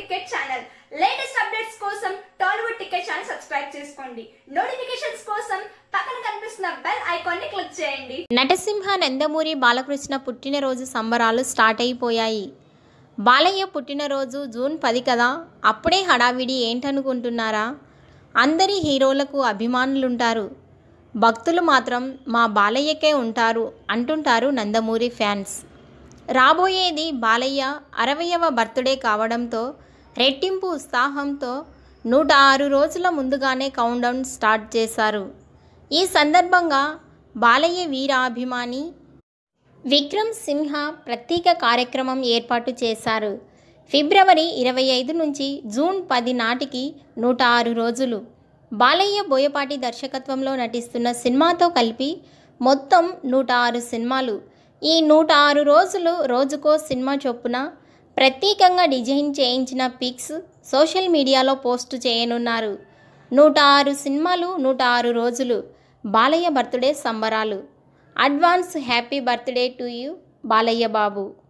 ticket channel latest updates కోసం Tollywood ticket channel subscribe చేసుకోండి notifications కోసం పక్కన కనిపిస్తున్న బెల్ ఐకాన్ ని క్లిక్ చేయండి నటసింహ నందమూరి బాలకృష్ణ పుట్టినరోజు సంబరాలు స్టార్ట్ అయిపోయాయి బాలయ్య పుట్టినరోజు జూన్ పది కదా అప్పుడే హడావిడి ఏంటనుకుంటున్నారా అందరి హీరోలకు అభిమానులుంటారు భక్తులు మాత్రం మా బాలయ్యకే ఉంటారు అంటుంటారు నందమూరి ఫ్యాన్స్ రాబోయేది బాలయ్య అరవయవ బర్త్డే కావడంతో రెట్టింపు ఉత్సాహంతో నూట ఆరు రోజుల ముందుగానే కౌంట్డౌన్ స్టార్ట్ చేశారు ఈ సందర్భంగా బాలయ్య వీరాభిమాని విక్రమ్ సింహ ప్రత్యేక కార్యక్రమం ఏర్పాటు చేశారు ఫిబ్రవరి ఇరవై ఐదు నుంచి జూన్ పది నాటికి నూట ఆరు రోజులు బాలయ్య బోయపాటి దర్శకత్వంలో నటిస్తున్న సినిమాతో కలిపి మొత్తం నూట ఆరు సినిమాలు ఈ నూట ఆరు రోజులు రోజుకో సినిమా చొప్పున ప్రత్యేకంగా డిజైన్ చేయించిన పిక్స్ సోషల్ మీడియాలో పోస్ట్ చేయనున్నారు నూట ఆరు సినిమాలు నూట ఆరు రోజులు బాలయ్య బర్త్డే సంబరాలు advance happy birthday to you Balayya Babu